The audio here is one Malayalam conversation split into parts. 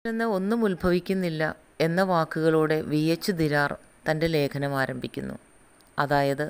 നിന്ന് ഒന്നും ഉത്ഭവിക്കുന്നില്ല എന്ന വാക്കുകളോടെ വി എച്ച് ദിരാർ തൻ്റെ ലേഖനം ആരംഭിക്കുന്നു അതായത്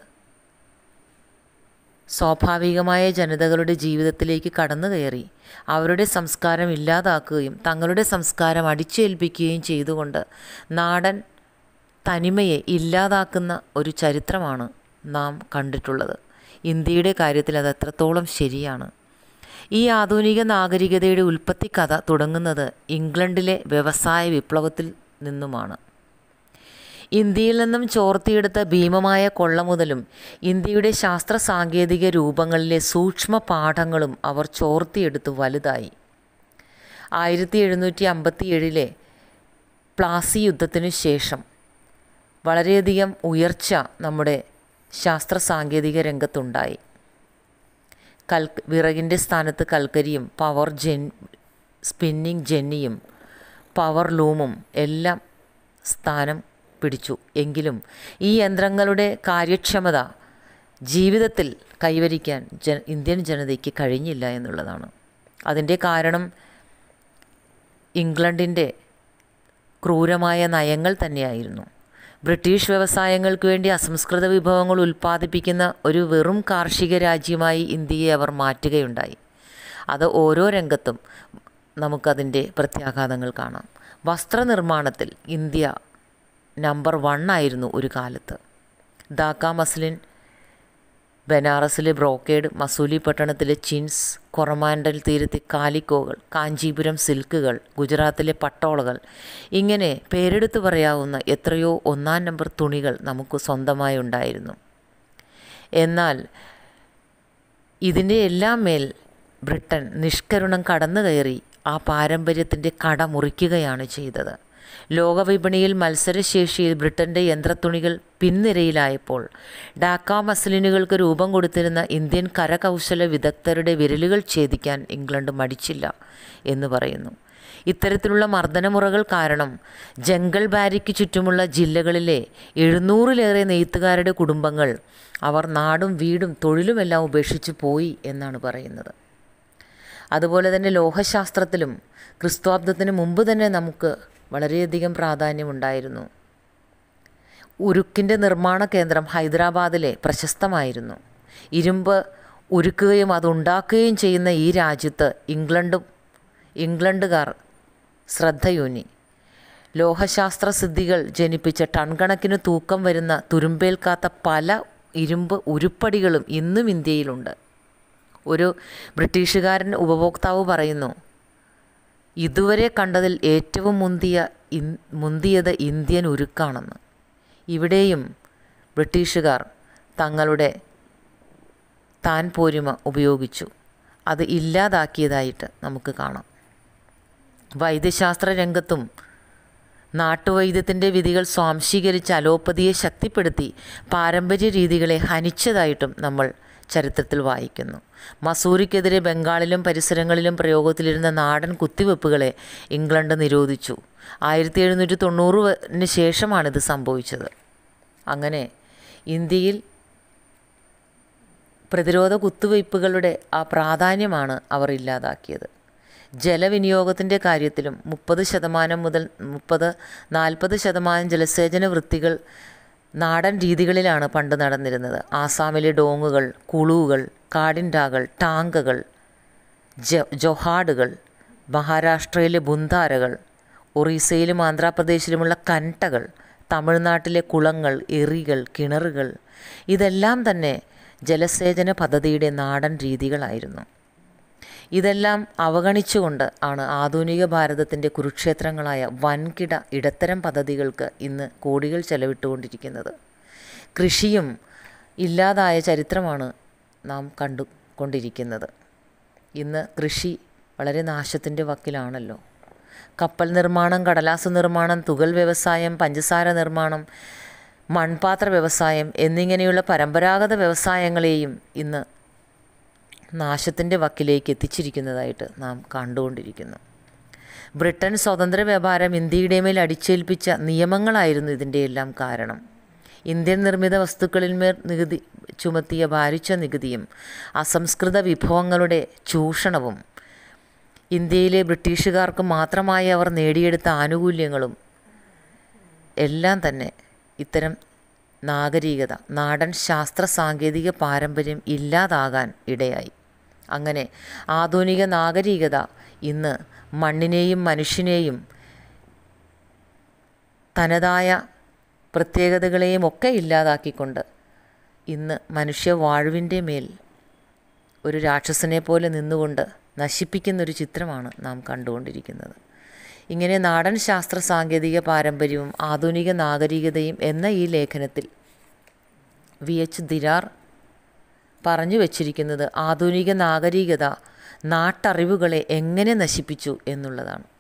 സ്വാഭാവികമായ ജനതകളുടെ ജീവിതത്തിലേക്ക് കടന്നു കയറി അവരുടെ സംസ്കാരം ഇല്ലാതാക്കുകയും തങ്ങളുടെ സംസ്കാരം അടിച്ചേൽപ്പിക്കുകയും ചെയ്തുകൊണ്ട് നാടൻ തനിമയെ ഇല്ലാതാക്കുന്ന ഒരു ചരിത്രമാണ് നാം കണ്ടിട്ടുള്ളത് ഇന്ത്യയുടെ കാര്യത്തിൽ അത് എത്രത്തോളം ശരിയാണ് ഈ ആധുനിക നാഗരികതയുടെ ഉൽപ്പത്തി കഥ തുടങ്ങുന്നത് ഇംഗ്ലണ്ടിലെ വ്യവസായ വിപ്ലവത്തിൽ നിന്നുമാണ് ഇന്ത്യയിൽ നിന്നും ചോർത്തിയെടുത്ത ഭീമമായ കൊള്ള മുതലും ഇന്ത്യയുടെ ശാസ്ത്ര സാങ്കേതിക രൂപങ്ങളിലെ സൂക്ഷ്മ പാഠങ്ങളും അവർ ചോർത്തിയെടുത്ത് വലുതായി ആയിരത്തി എഴുന്നൂറ്റി അമ്പത്തി ഏഴിലെ പ്ലാസി യുദ്ധത്തിനു ശേഷം വളരെയധികം ഉയർച്ച നമ്മുടെ ശാസ്ത്ര സാങ്കേതിക രംഗത്തുണ്ടായി കൽ വിറകിൻ്റെ സ്ഥാനത്ത് കൽക്കരിയും പവർ ജെൻ സ്പിന്നിങ് ജെന്നിയും പവർ ലൂമും എല്ലാം സ്ഥാനം പിടിച്ചു എങ്കിലും ഈ യന്ത്രങ്ങളുടെ കാര്യക്ഷമത ജീവിതത്തിൽ കൈവരിക്കാൻ ജ ഇന്ത്യൻ ജനതയ്ക്ക് കഴിഞ്ഞില്ല എന്നുള്ളതാണ് അതിൻ്റെ കാരണം ഇംഗ്ലണ്ടിൻ്റെ ക്രൂരമായ നയങ്ങൾ തന്നെയായിരുന്നു ബ്രിട്ടീഷ് വ്യവസായങ്ങൾക്ക് വേണ്ടി അസംസ്കൃത വിഭവങ്ങൾ ഉൽപ്പാദിപ്പിക്കുന്ന ഒരു വെറും കാർഷിക രാജ്യമായി ഇന്ത്യയെ അവർ മാറ്റുകയുണ്ടായി അത് ഓരോ രംഗത്തും നമുക്കതിൻ്റെ പ്രത്യാഘാതങ്ങൾ കാണാം വസ്ത്രനിർമ്മാണത്തിൽ ഇന്ത്യ നമ്പർ വൺ ആയിരുന്നു ഒരു കാലത്ത് ധാക്ക മസ്ലിൻ ബനാറസിലെ ബ്രോക്കേഡ് മസൂലി പട്ടണത്തിലെ ചിൻസ് കൊറമാൻഡൽ തീരത്തെ കാലിക്കോകൾ കാഞ്ചീപുരം സിൽക്കുകൾ ഗുജറാത്തിലെ പട്ടോളകൾ ഇങ്ങനെ പേരെടുത്തു പറയാവുന്ന എത്രയോ ഒന്നാം നമ്പർ തുണികൾ നമുക്ക് സ്വന്തമായി ഉണ്ടായിരുന്നു എന്നാൽ ഇതിൻ്റെ എല്ലാം മേൽ ബ്രിട്ടൻ നിഷ്കരുണം കടന്നു കയറി ആ പാരമ്പര്യത്തിൻ്റെ കട മുറിക്കുകയാണ് ചെയ്തത് ലോകവിപണിയിൽ മത്സരശേഷിയിൽ ബ്രിട്ടൻ്റെ യന്ത്രത്തുണികൾ പിൻനിരയിലായപ്പോൾ ഡാക്ക മസ്ലിനുകൾക്ക് രൂപം കൊടുത്തിരുന്ന ഇന്ത്യൻ കരകൗശല വിദഗ്ധരുടെ വിരലുകൾ ഛേദിക്കാൻ ഇംഗ്ലണ്ട് മടിച്ചില്ല എന്ന് പറയുന്നു ഇത്തരത്തിലുള്ള മർദ്ദനമുറകൾ കാരണം ജംഗൾ ബാരിക്ക് ചുറ്റുമുള്ള ജില്ലകളിലെ എഴുന്നൂറിലേറെ നെയ്ത്തുകാരുടെ കുടുംബങ്ങൾ അവർ നാടും വീടും തൊഴിലുമെല്ലാം ഉപേക്ഷിച്ച് പോയി എന്നാണ് പറയുന്നത് അതുപോലെ തന്നെ ലോഹശാസ്ത്രത്തിലും ക്രിസ്തുവാബ്ദത്തിന് മുമ്പ് തന്നെ നമുക്ക് വളരെയധികം പ്രാധാന്യമുണ്ടായിരുന്നു ഉരുക്കിൻ്റെ നിർമ്മാണ കേന്ദ്രം ഹൈദരാബാദിലെ പ്രശസ്തമായിരുന്നു ഇരുമ്പ് ഉരുക്കുകയും അതുണ്ടാക്കുകയും ചെയ്യുന്ന ഈ രാജ്യത്ത് ഇംഗ്ലണ്ടും ഇംഗ്ലണ്ടുകാർ ശ്രദ്ധയൂന്നി ലോഹശാസ്ത്ര സിദ്ധികൾ ജനിപ്പിച്ച ടൺ കണക്കിന് തൂക്കം വരുന്ന തുരുമ്പേൽക്കാത്ത പല ഇരുമ്പ് ഉരുപ്പടികളും ഇന്നും ഇന്ത്യയിലുണ്ട് ഒരു ബ്രിട്ടീഷുകാരൻ ഉപഭോക്താവ് പറയുന്നു ഇതുവരെ കണ്ടതിൽ ഏറ്റവും മുന്തിയ ഇൻ മുന്തിയത് ഇന്ത്യൻ ഉരുക്കാണെന്ന് ഇവിടെയും ബ്രിട്ടീഷുകാർ തങ്ങളുടെ താൻ പോരുമ ഉപയോഗിച്ചു അത് ഇല്ലാതാക്കിയതായിട്ട് നമുക്ക് കാണാം വൈദ്യശാസ്ത്ര രംഗത്തും നാട്ടുവൈദ്യത്തിൻ്റെ വിധികൾ സ്വാംശീകരിച്ച് അലോപ്പതിയെ ശക്തിപ്പെടുത്തി പാരമ്പര്യ രീതികളെ ഹനിച്ചതായിട്ടും നമ്മൾ ചരിത്രത്തിൽ വായിക്കുന്നു മസൂരിക്കെതിരെ ബംഗാളിലും പരിസരങ്ങളിലും പ്രയോഗത്തിലിരുന്ന നാടൻ കുത്തിവെപ്പുകളെ ഇംഗ്ലണ്ട് നിരോധിച്ചു ആയിരത്തി എഴുന്നൂറ്റി തൊണ്ണൂറിന് ശേഷമാണിത് സംഭവിച്ചത് അങ്ങനെ ഇന്ത്യയിൽ പ്രതിരോധ കുത്തിവയ്പ്പുകളുടെ ആ പ്രാധാന്യമാണ് അവർ ഇല്ലാതാക്കിയത് ജലവിനിയോഗത്തിൻ്റെ കാര്യത്തിലും മുപ്പത് ശതമാനം മുതൽ മുപ്പത് നാൽപ്പത് ശതമാനം ജലസേചന വൃത്തികൾ നാടൻ രീതികളിലാണ് പണ്ട് നടന്നിരുന്നത് ആസാമിലെ ഡോങ്ങുകൾ കുളുകൾ കാടിൻഡാകൾ ടാങ്കകൾ ജ ജൊഹാഡുകൾ മഹാരാഷ്ട്രയിലെ ബുന്താരകൾ ഒറീസയിലും ആന്ധ്രാപ്രദേശിലുമുള്ള കൻട്ടകൾ തമിഴ്നാട്ടിലെ കുളങ്ങൾ എറികൾ കിണറുകൾ ഇതെല്ലാം തന്നെ ജലസേചന പദ്ധതിയുടെ നാടൻ രീതികളായിരുന്നു ഇതെല്ലാം അവഗണിച്ചുകൊണ്ട് ആണ് ആധുനിക ഭാരതത്തിൻ്റെ കുരുക്ഷേത്രങ്ങളായ വൻകിട ഇടത്തരം പദ്ധതികൾക്ക് ഇന്ന് കോടികൾ ചെലവിട്ടുകൊണ്ടിരിക്കുന്നത് കൃഷിയും ഇല്ലാതായ ചരിത്രമാണ് നാം കണ്ടുകൊണ്ടിരിക്കുന്നത് ഇന്ന് കൃഷി വളരെ നാശത്തിൻ്റെ വക്കിലാണല്ലോ കപ്പൽ നിർമ്മാണം കടലാസ് നിർമ്മാണം തുകൽ വ്യവസായം പഞ്ചസാര നിർമ്മാണം മൺപാത്ര വ്യവസായം എന്നിങ്ങനെയുള്ള പരമ്പരാഗത വ്യവസായങ്ങളെയും ഇന്ന് നാശത്തിൻ്റെ വക്കിലേക്ക് എത്തിച്ചിരിക്കുന്നതായിട്ട് നാം കണ്ടുകൊണ്ടിരിക്കുന്നു ബ്രിട്ടൻ സ്വതന്ത്ര വ്യാപാരം ഇന്ത്യയുടെ മേൽ അടിച്ചേൽപ്പിച്ച നിയമങ്ങളായിരുന്നു ഇതിൻ്റെ എല്ലാം കാരണം ഇന്ത്യൻ നിർമ്മിത വസ്തുക്കളിന്മേൽ നികുതി ചുമത്തിയ ഭാരിച്ച നികുതിയും അസംസ്കൃത വിഭവങ്ങളുടെ ചൂഷണവും ഇന്ത്യയിലെ ബ്രിട്ടീഷുകാർക്ക് മാത്രമായി അവർ നേടിയെടുത്ത ആനുകൂല്യങ്ങളും എല്ലാം തന്നെ ഇത്തരം നാഗരികത നാടൻ ശാസ്ത്ര സാങ്കേതിക പാരമ്പര്യം ഇല്ലാതാകാൻ ഇടയായി അങ്ങനെ ആധുനിക നാഗരികത ഇന്ന് മണ്ണിനെയും മനുഷ്യനെയും തനതായ പ്രത്യേകതകളെയും ഒക്കെ ഇല്ലാതാക്കിക്കൊണ്ട് ഇന്ന് മനുഷ്യ വാഴുവിൻ്റെ മേൽ ഒരു രാക്ഷസനെ പോലെ നിന്നുകൊണ്ട് നശിപ്പിക്കുന്നൊരു ചിത്രമാണ് നാം കണ്ടുകൊണ്ടിരിക്കുന്നത് ഇങ്ങനെ നാടൻ ശാസ്ത്ര സാങ്കേതിക പാരമ്പര്യവും ആധുനിക നാഗരികതയും എന്ന ഈ ലേഖനത്തിൽ വി എച്ച് ദിരാർ പറഞ്ഞു വച്ചിരിക്കുന്നത് ആധുനിക നാഗരികത നാട്ടറിവുകളെ എങ്ങനെ നശിപ്പിച്ചു എന്നുള്ളതാണ്